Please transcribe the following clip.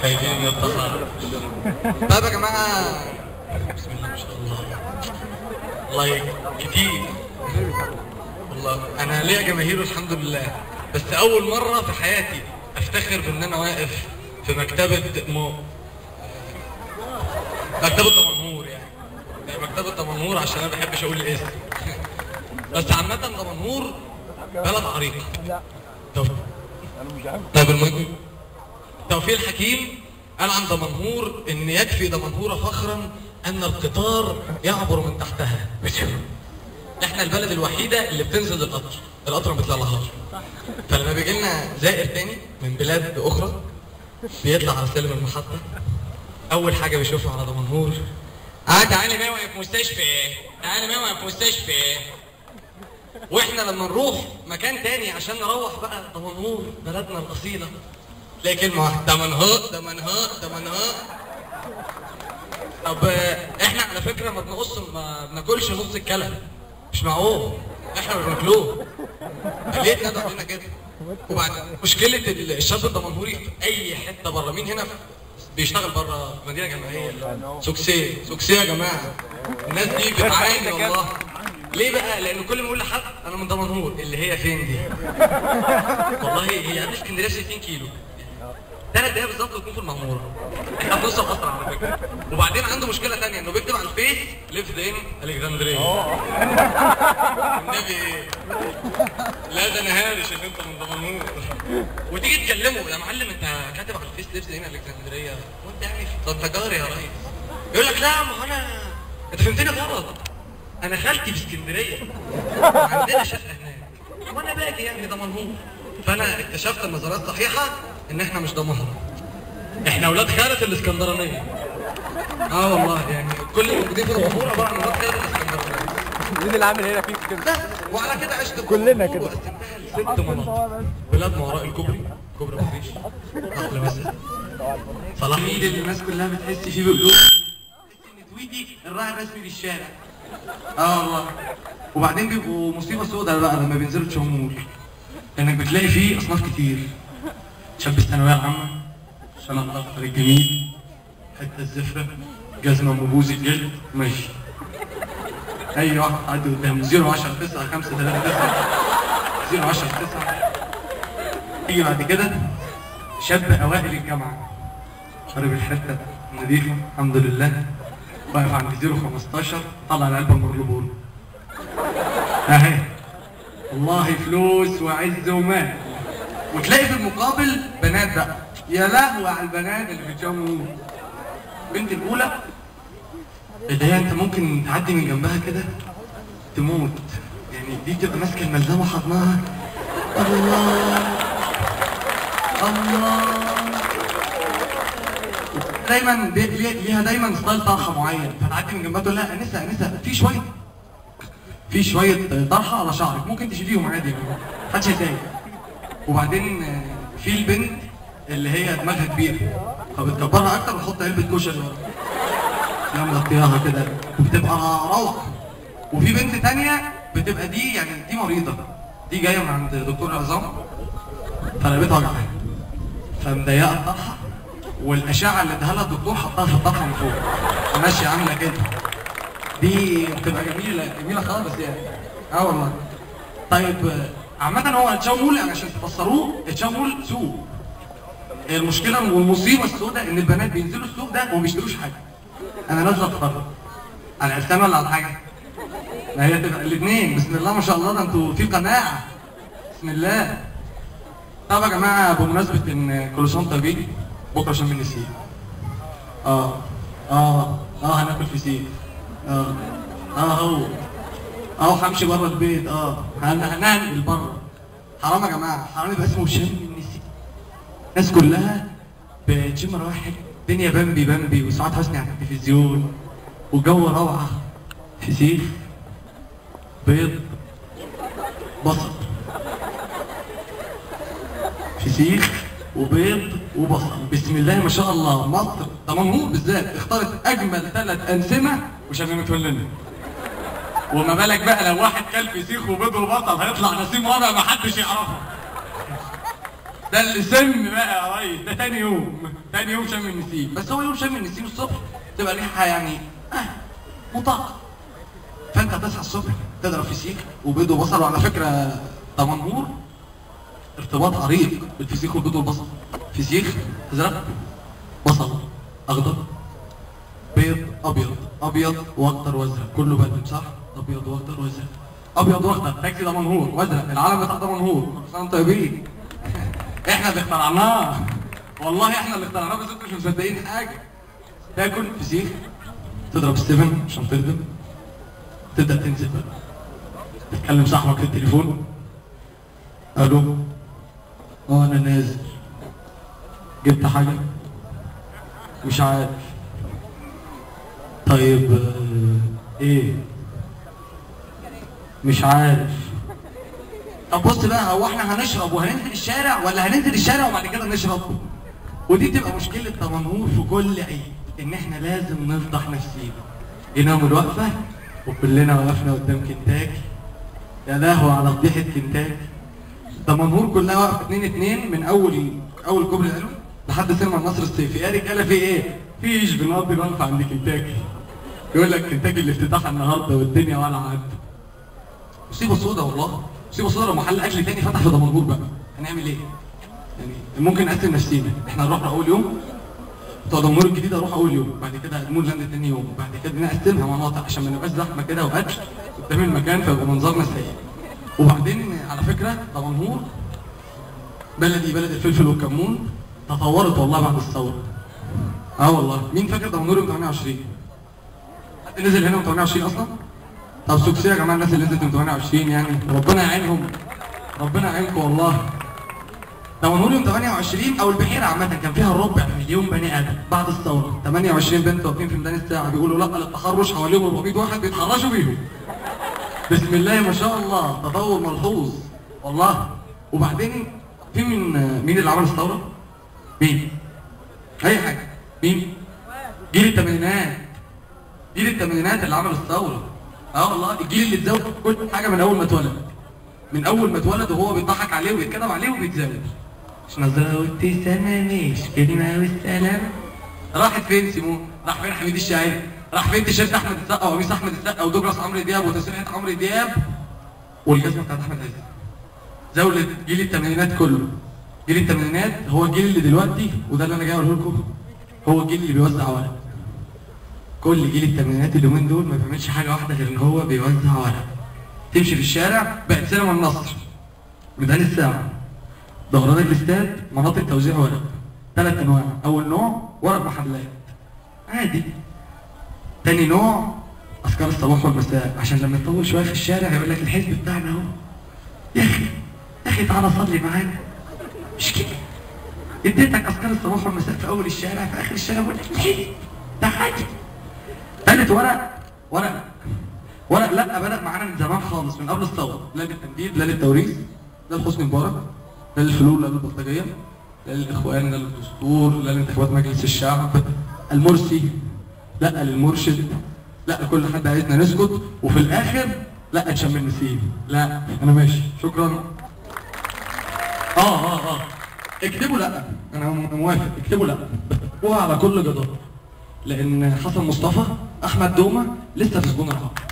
خايفين من التخرج طيب يا جماعة بسم الله ما شاء الله والله كتير والله انا ليا جماهير الحمد لله بس اول مرة في حياتي افتخر بان انا واقف في مكتبة مو مكتبة دمنهور يعني يعني مكتبة دمنهور عشان انا ما بحبش اقول الاسم بس عامة دمنهور بلد عريقة طب طيب المهم توفيق الحكيم قال عن دمنهور ان يكفي دمنهور فخرا ان القطار يعبر من تحتها احنا البلد الوحيدة اللي بتنزل القطر القطر ما بيطلعلهاش فلما بيجي لنا زائر تاني من بلاد اخرى بيطلع على سلم المحطة اول حاجة بيشوفها على دمنهور اه تعالى موقف في مستشفى تعالى موقف في مستشفى واحنا لما نروح مكان تاني عشان نروح بقى دمنهور بلدنا الاصيله تلاقي كلمه واحده دمنهور دمنهور دمنهور طب آه، احنا على فكره ما بنقص ما بناكلش نص الكلام مش معقول احنا ما بناكلوه ليه اتندى علينا كده وبعد مشكله الشاب الدمنهوري في اي حته بره مين هنا بيشتغل بره مدينه جامعيه سوكسيه سوكسيه يا جماعه الناس دي بتعاني والله ليه بقى؟ لأن كل ما أقول لحد أنا من دمنهور اللي هي فين دي؟ والله هي قبل اسكندرية ب 60 كيلو. ثلاث دقايق بالظبط وتكون في المعمورة. احنا بنوصل أسرع على فكرة. وبعدين عنده مشكلة ثانية إنه بيكتب على الفيس ليفت إن الكسندرية. النبي إيه؟ لا ده أنا هارش إن أنت من دمنهور. وتيجي تكلمه يا معلم أنت كاتب على الفيس ليفت إن الكسندرية وأنت يعني ده أنت جاري يا ريس. يقول لك لا ما هو أنا أنت فهمتني غلط. انا خالتي في اسكندريه عندنا شقه هناك وانا باجي يعني دمنهور فانا اكتشفت النظريات الصحيحه ان احنا مش دمنهور احنا اولاد خالة الاسكندرانيه اه والله يعني كل الموجودين في دمنهور عباره عن اولاد خالة الاسكندرانيه مين اللي عامل هنا فيك كده؟ لا وعلى كده عشت كلنا كده. وقسمتها لست مناطق بلاد ما وراء الكوبري كوبري مفيش احلى مسا صلاح ايد اللي الناس كلها بتحس فيه بقلوب تحس ان تويتي الراعي الرسمي للشارع اه والله وبعدين بيبقوا مصيبه سوداء بقى لما بينزلوا تشمول لانك بتلاقي فيه اصناف كتير شاب الثانويه العامه شنط الاخضر الجميل حته الزفره جزمه مبوز الجلد ماشي اي واحد عدي قدامه 0 10 9 5 3 9 0 10 9 يجي بعد كده شاب اوائل الجامعه شارب الحته نظيفه الحمد لله واقف عند 0 15 طلع العلبه مرلبون اهي والله فلوس وعز ومال وتلاقي في المقابل بنات بقى يا لهوي على البنات اللي بيتجوزوا البنت الاولى اللي هي انت ممكن تعدي من جنبها كده تموت يعني دي تبقى ماسكه الملزمه حضنها الله الله دايما بي- ليه- ليها دايما ستايل طرحه معين فتعدي من جنبها تقول لها انسه انسه في شويه في شويه طرحه على شعرك ممكن تشيليهم عادي يعني محدش هيتضايق وبعدين آه، في البنت اللي هي دماغها كبيره فبتكبرها اكتر وتحط علبه كشري ورا يا مغطياها كده وبتبقى روعه وفي بنت تانية بتبقى دي يعني دي مريضه دي جايه من عند دكتور عظام فرقبتها وجعها فمضيقه الطرحه والاشعه اللي اداها لها الدكتور حطها في الطرحه من فوق ماشيه عامله كده دي بتبقى جميله جميله خالص يعني اه والله طيب آه، عامة هو التشاومول يعني عشان تفسروه التشاومول سوق المشكلة والمصيبة السوداء ان البنات بينزلوا السوق ده وما بيشتروش حاجة انا نازلة اتفرج على عرسان ولا على حاجة؟ ما هي تبقى الاثنين بسم الله ما شاء الله ده انتوا في قناعة بسم الله طب يا جماعة بمناسبة ان كل سنة وأنتم طيبين بكرة شم النسيم اه اه اه هناكل فسيخ اه اه هو اه همشي بره البيت اه هن- هننقل بره حرام يا جماعه حرام يبقى اسمه شم النسيم الناس كلها بتشم روايح الدنيا بامبي بامبي وسعاد حسني على التلفزيون والجو روعه فسيخ بيض بصل فسيخ وبيض وبصل بسم الله ما شاء الله مصر دمنهور بالذات اختارت اجمل ثلاث انسمه وشممتهم لنا وما بالك بقى لو واحد كل فسيخ وبيض وبصل هيطلع نسيم رابع ما حدش يعرفه ده اللي سم بقى يا ريس ده ده تاني يوم تاني يوم شم النسيم بس هو يوم شم النسيم الصبح تبقى ريحه يعني اه مطاقه فانت تصحى الصبح تضرب فسيخ وبيض وبصل وعلى فكره دمنهور ارتباط عريق بالفسيخ والبيض والبصل فسيخ ازرق بصل اخضر بيض ابيض ابيض واخضر وازرق كله بلد صح ابيض واخضر وازرق ابيض واخضر تاكسي دمنهور وازرق العالم بتاع دمنهور كل سنه وانتم طيبين احنا اللي اخترعناه والله احنا اللي اخترعناه بس انتوا مش مصدقين حاجه تاكل فسيخ تضرب ستيفن عشان تردم تبدا تنزل بقى تتكلم صاحبك في التليفون الو اه انا نازل جبت حاجه مش عارف طيب آه، ايه مش عارف طب بص بقى هو احنا هنشرب وهننزل الشارع ولا هننزل الشارع وبعد كده نشرب ودي تبقى مشكلة تمنهور في كل عيد ان احنا لازم نفضح نفسينا يناموا الوقفة وكلنا وقفنا قدام كنتاكي يا لهوي على فضيحة كنتاكي دمنهور كلها واقفة اتنين اتنين من اول اول كوبري العلوي لحد سينما النصر الصيفي يا رجالة في ايه؟ فيش بنقضي وقفة عند كنتاكي يقول لك كنتاكي الافتتاح النهارده والدنيا ولا عد مصيبه سودا والله مصيبه سودا لو محل اكل تاني فتح في دمنهور بقى هنعمل ايه؟ يعني ممكن نقسم نفسينا احنا نروح اول يوم بتوع دمنهور الجديد اروح اول يوم بعد كده ادمون لاند تاني يوم بعد كده نقسمها مناطق عشان ما نبقاش زحمه كده واكل قدام المكان فيبقى منظرنا سيء وبعدين على فكره دمنهور بلدي بلد الفلفل والكمون تطورت والله بعد الثوره اه والله مين فاكر دمنهور يوم 28 حد نزل هنا يوم 28 اصلا طب سوكسي يا جماعه الناس اللي نزلت يوم 28 يعني ربنا يعينهم ربنا يعينكم والله دمنهور يوم 28 او البحيره عامه كان فيها ربع مليون بني ادم بعد الثوره 28 بنت واقفين في ميدان الساعه بيقولوا لا للتحرش حواليهم 400 واحد بيتحرشوا بيهم بسم الله ما شاء الله تطور ملحوظ والله وبعدين في من مين اللي عمل الثوره؟ مين؟ اي حاجه مين؟ جيل الثمانينات جيل الثمانينات اللي عمل الثوره اه والله الجيل اللي اتزوج كل حاجه من اول ما اتولد من اول ما اتولد وهو بيضحك عليه وبيتكلم عليه وبيتزوج مش نظرة سما مش كلمة والسلام راحت فين سيمون؟ راح فين حميد الشاعري؟ راح فين تيشيرت احمد السقا وقميص احمد السقا ودوجلاس عمرو دياب وتسريحة عمرو دياب والجزمة بتاعت احمد عز زولة جيل الثمانينات كله جيل الثمانينات هو الجيل اللي دلوقتي وده اللي انا جاي اقوله لكم هو الجيل اللي بيوزع ورق كل جيل الثمانينات اليومين دول ما بيعملش حاجه واحده غير ان هو بيوزع ورق تمشي في الشارع بقت سينما النصر ميدان الساعه دوران الاستاد مناطق توزيع ورق ثلاث انواع اول نوع ورق محلات عادي تاني نوع اذكار الصباح والمساء عشان لما تطول شويه في الشارع يقول لك الحزب بتاعنا اهو يا اخي يا اخي تعالى صلي معانا مش كده اديتك اذكار الصباح والمساء في اول الشارع في اخر الشارع بقول لك الحزب تعالى ثالث ورق ورق ورق لا بدأ معانا من زمان خالص من قبل الثورة لا للتمديد لا للتوريث لا لحسني مبارك لا للفلول لا للبلطجية لا للإخوان لا للدستور لا لانتخابات مجلس الشعب المرسي لا للمرشد لا لكل حد عايزنا نسكت وفي الآخر لا تشم النسيم لا أنا ماشي شكرا اه اه اه اكتبوا لا انا موافق اكتبوا لا اكتبوها على كل جدار لان حسن مصطفى احمد دومه لسه في سجون العقل